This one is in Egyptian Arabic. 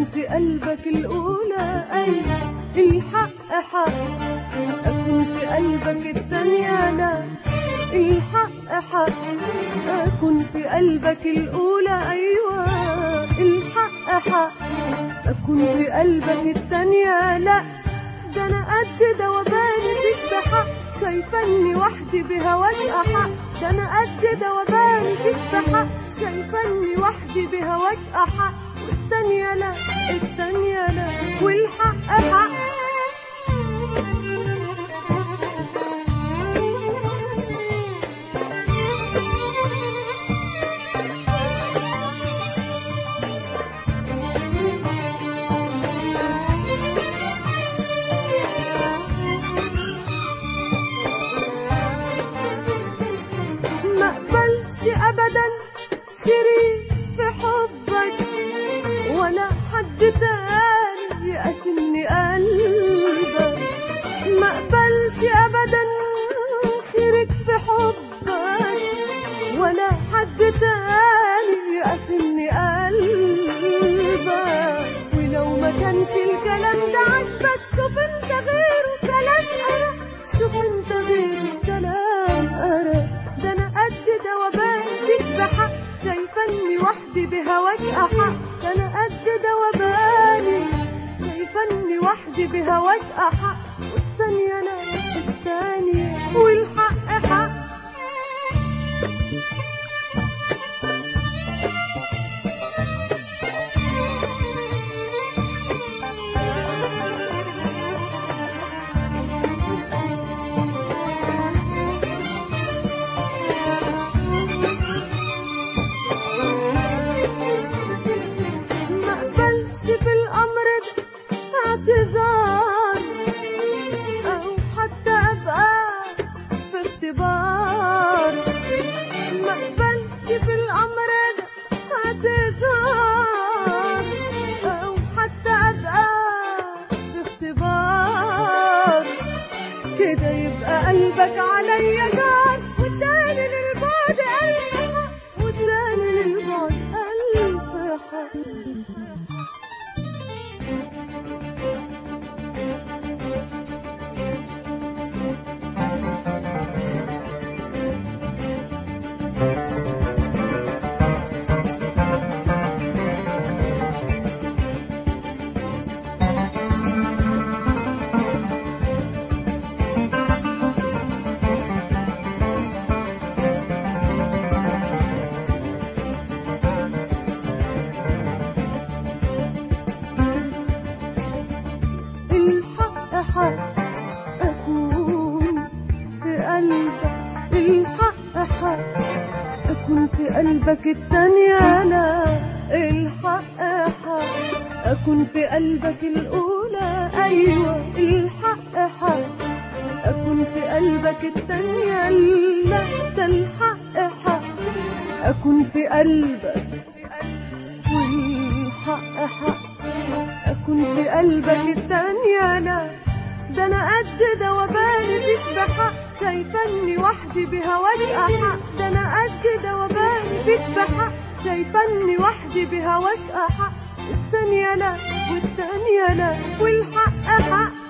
في قلبك الأولى أيوة الحق حق أكون في قلبك الثانية لا الحق حق أكون في قلبك الأولى أيوة الحق حق أكون في قلبك الثانية لا ده أنا قد دوباني فيك بحق شايفاني وحدي بهواك أحق ده أنا قد دوباني فيك بحق شايفاني وحدي بهواك أحق والتانية لا التانية لا والحق حق ما اقبلش ابدا شريك في حبك ولا حد تاني يقاسمني قلبك ما اقبلش ابدا شريك في حبك ولا حد تاني يقاسمني قلبك ولو ما كانش الكلام ده عاجبك شوف انت غيره كلام أرى شوف انت غيره كلام أرى ده انا قد دوبان فيك بحق شايفاني وحدي بهواك أحق ده انا قد دوباني شايفاني وحدي بهواك أحق والثانية لا الثانية والحق حق ما اقبلش في الامر ده اعتذار او حتى ابقى في اختبار ما اقبلش في الامر ده اعتذار او حتى ابقى في اختبار كده يبقى قلبك عليا جار والتاني للبعد ألف حق والتاني للبعد ألف حق الحق حق أكون في قلبك الحق حق أكون في قلبك التانية لا الحق حق أكون في قلبك الأولى أيوة الحق حق أكون في قلبك التانية لا ده الحق حق أكون في قلبك والحق حق أكون في قلبك التانية لا ده أنا قد دوباني فيك بحق شايفاني وحدي بهواك أحق ده أنا قد دوباني فيك بحق شايفاني وحدي بهواك أحق التانية لا والتانية لا والحق حق